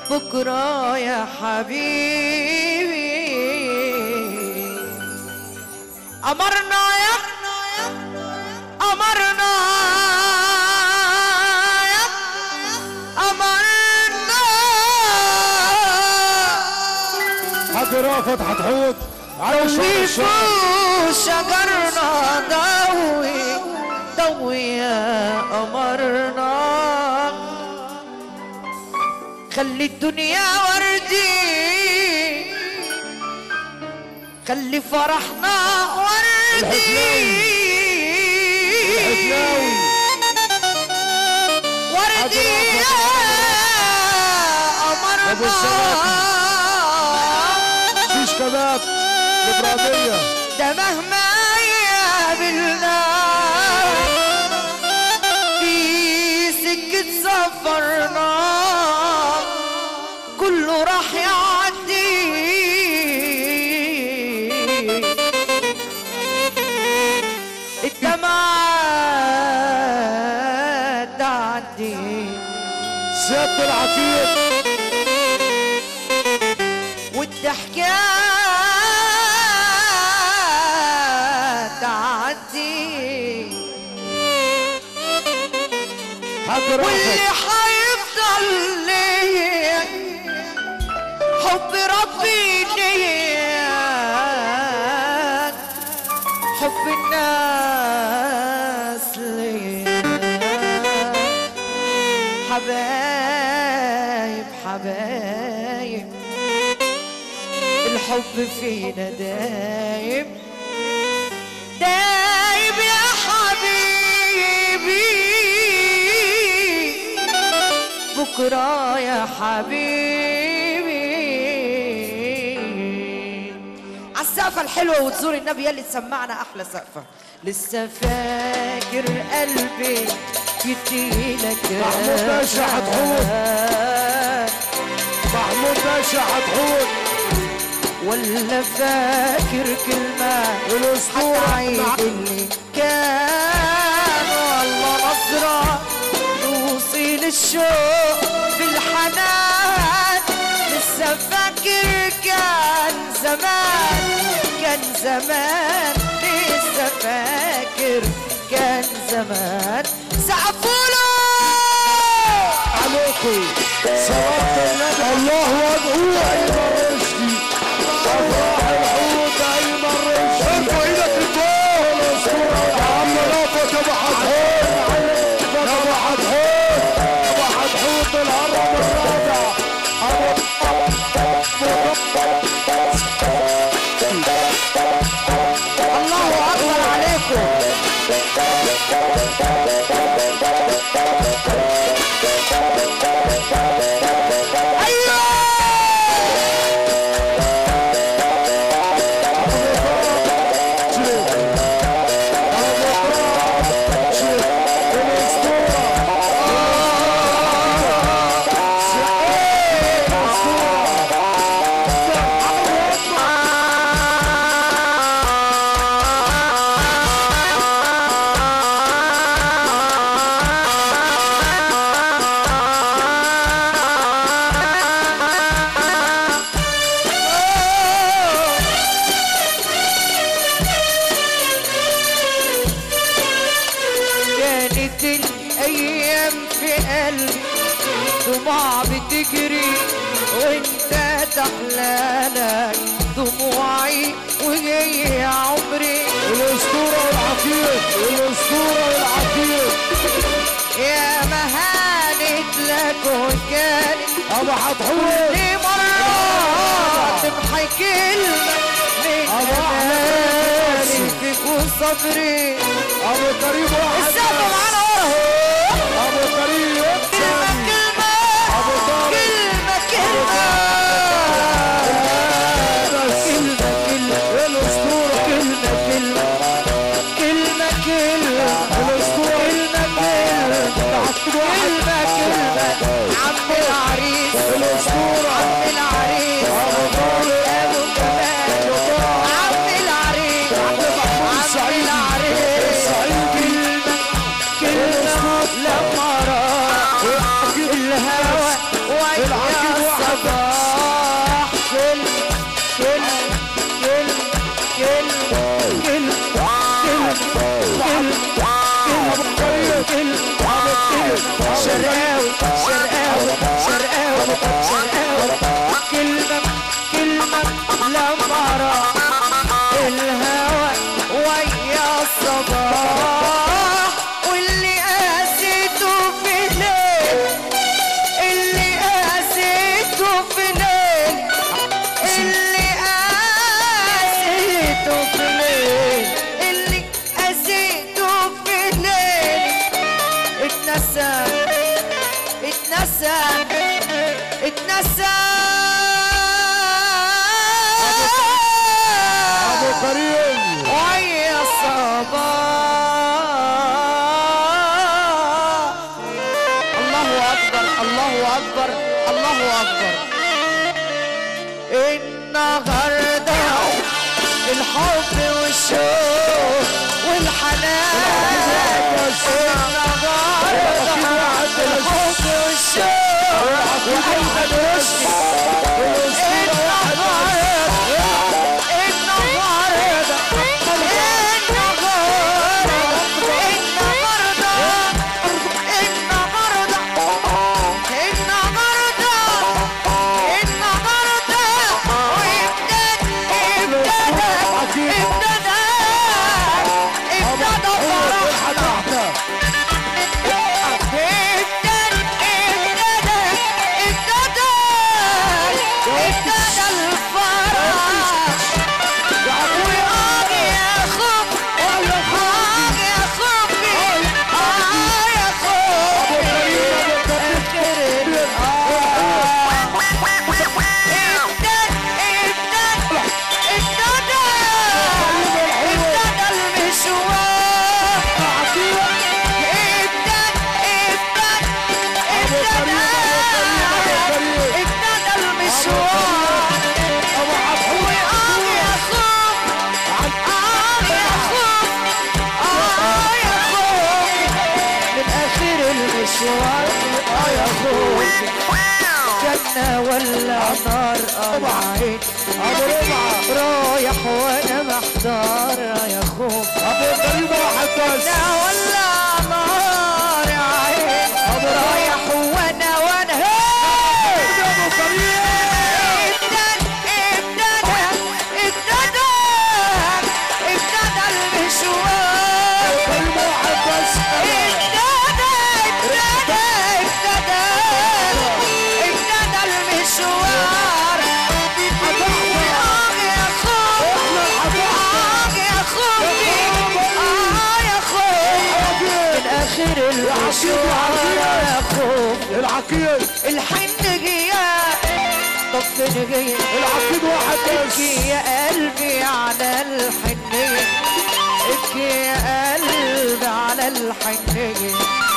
بكرة يا حبيبي أمرنا يا أمرنا يا أمرنا حاج رافض هتحوط على شهر ضوي الشهر فوق شجرنا ضوي ضوي يا قمرنا خلي الدنيا وردي خلي فرحنا وردي الحفلاوي وردي يا أبو قمرنا شيش كباب الإبراهيمية ده مهما يقابلنا في سكة سفرنا كله راح يعدي الدمعات تعدي سيادة العفيف والضحكات تعدي حاج واللي رافض حيفضل ليا حب ربي ليا حب الناس ليا حبايب حبايب الحب فينا دايب دايب يا حبيبي بكرة يا حبيبي عالسقفة الحلوة وتزور النبي يلي تسمعنا أحلى سقفة لسه فاكر قلبي يديلك محمود باشا هتحوط. محمود باشا هتحوط ولا فاكر كلمة الأسطورة هتعيد مع- اللي كان والله نصرة نوصل الشوق بالحنان لسه فاكر كان زمان كان زمان لسه فاكر كان زمان سقفوله عليكم صلاة النبي الله أكبر أيمن رشدي أفراح الحوت أيمن رشدي ارفع ايدك لفوق الأسطورة يا عم رافض أبو حتحوت أبو حتحوت أبو حتحوت الهرم الرابع أبو الله أكبر عليكم كانت الايام في قلبي دموع بتجري وانت تحلالك دموعي وهي عمري الأسطورة والعفيف الأسطورة والعفيف يا مهانت لك وكانت أبو حتحوت كل مرة تمحي كلمة من أبو أحمد أمالي نفسي. فيك وصبري أبو كريم واحد السقف معانا ورا أبو كريم كلمة كلمة أبو طارق كلمة كلمة بس كلمة كلمة الأسطورة كلمة كلمة كلمة كلمة الأسطورة كلمة كلمة كلمة كلمة عم العريس الأسطورة عم العريس أبو طارق أبو كمال عم العريس عم سعيد. العريس سعيد. كلمة كلمة لما راح الصباح كل كل كل كل كل كل كل شرقاوي شرقاوي شرقاوي شرقاوي كلمة كلمة لما راح الهوى ويا الصباح واللي قاسيته في ليل اللي قاسيته في ليل اللي قاسيته في ليل اللي قاسيته في ليل اتنسى اتنسى اتنسى ابو كريم ويا الصباح الله اكبر الله اكبر الله اكبر النهارده الحب والشوق والحنان النهارده الحب والشوق واحمد رشدي النهارده ابتدى المشوار وآه يا خوف آه يا خوف آه يا خوف من آخر المشوار آه يا خوف جنة ولا نار آه عين ابو ربعه رايح وأنا محتار آه يا خوف ابو كريم واحد بس جنة ولا نار يا عين رايح وأنا وأنا هي ابو كريم ابتدى ابتدى ابتدى ابتدى المشوار كريم واحد بس ابتدى ابتدى ابتدى ابتدى المشوار آه يا خوفي آه يا خوفي آه يا خوفي من آخر المشوار يا خوفي العقيد الحن جيا طب جيا العقيد واحد بس ابكي يا قلبي على الحنية ابكي يا قلبي على الحنية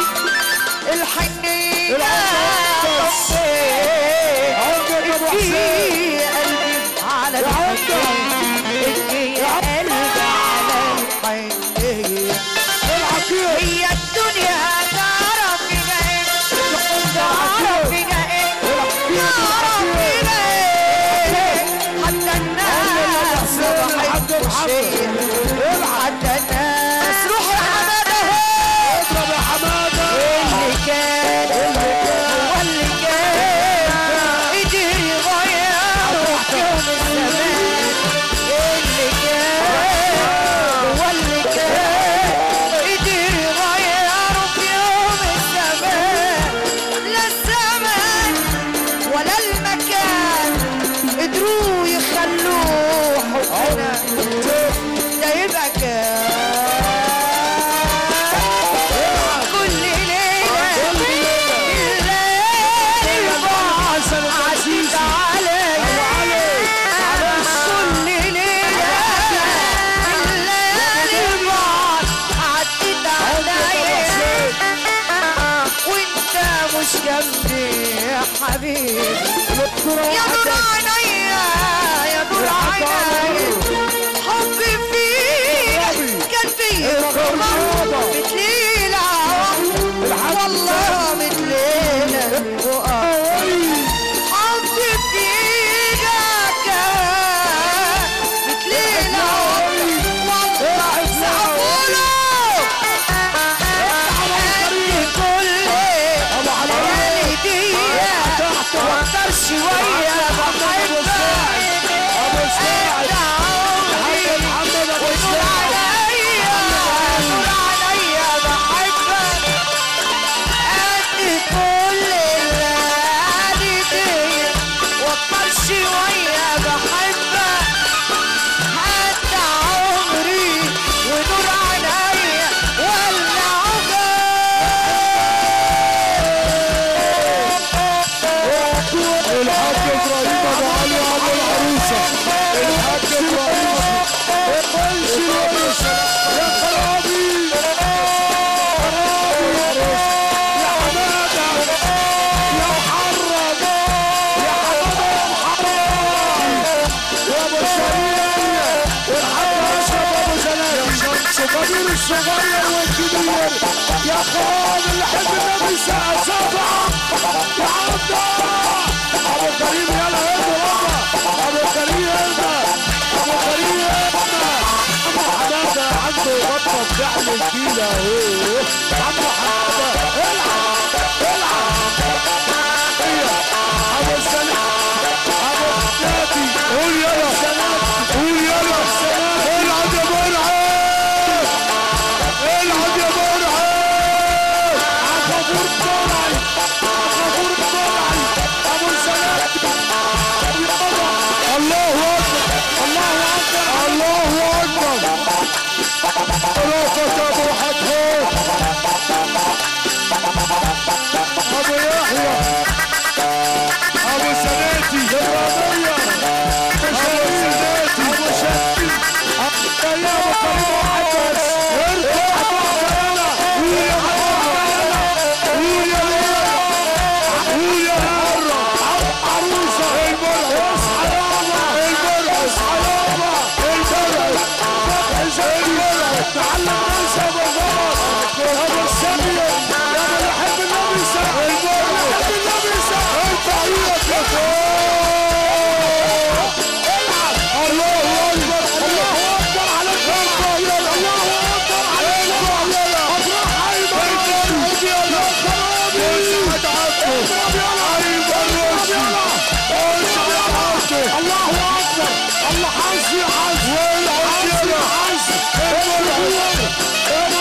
الحنية العمر طفي عندك ابو ابكي حسين يا قلبي على يا عمر. الحنية ابكي يا قلبي على الحنية العقيد هي الدنيا تعرف فيها ايه تعرف فيها ايه تعرف فيها ايه حتى الناس الحمد الشيء حتى الناس روح يا حماده اضرب يا حماده اللي كان هو اللي كان قدر يغير يوم الزمان اللي كان هو اللي كان قدر يغير في يوم الزمان لا الزمان ولا المكان قدروا يخلوه حبنا ده يبقى كان كل ليلة الليل حسن عدت عليا كل ليلة الليالي البعد عدت عليا وانت مش جنبي يا حبيبي يا نور عينيا يا نور عينيا حبي فيك كان فيه قمر مثل الهوا والله مثل الهوا حبي شوية بحبك ابو سعد انت عمري محمد ابو ونور سعد عليا نور عليا بحبك قد كل الليالي دي واكتر شوية بحبك انت عمري ونور عليا ولا الحاج ابراهيم ابو علي ابو العروسه الحاج ابراهيم العروسه يا خرابي يا حماده يا محرم يا حماده يا محرم يا ابو سريع والحاج اشرف ابو زلال كبير الصغير والكبير يا خراب اللي حب النبي ساعه سبعه يا عبد ابو كريم يلا ارضى بابا ابو كريم ارضى ابو كريم ارضى ابو حماده عنده بطه بتعمل كيلة اهو عمو حماده العب العب هي ابو سلام ابو نادي قول يلا قول يلا العب يا مرعب العب يا مرعب عصفور طلعي عصفور طلعي ابو سلام الله اكبر الله اكبر الله اكبر رافت ابو حتحوت ابو يحيى ابو سناتي الرامية ابو سناتي ابو شكي يا ابو كريم محمد ارفع بعضنا قول يا محمد قول يا ليلى قول يا هرة عروسة المرأة اصحى يابا المرأة اصحى يابا المرأة فتح زي المرأة تعلم ناس ابو غلط ابو السمية يا ابو اللي يحب النبي ساعة المرأة يحب النبي ساعة ارفع ايدك يا فوق العب الله اكبر الله اكبر على الفرقة يلا الله اكبر على الفرقة يلا افرح ايمن يلا خرابي وسعد عبده اضرب يلا ايمن رشدي وسعد عبده الله اكبر الله حظ يا حظ حظ يا حظ ابو الهور ابو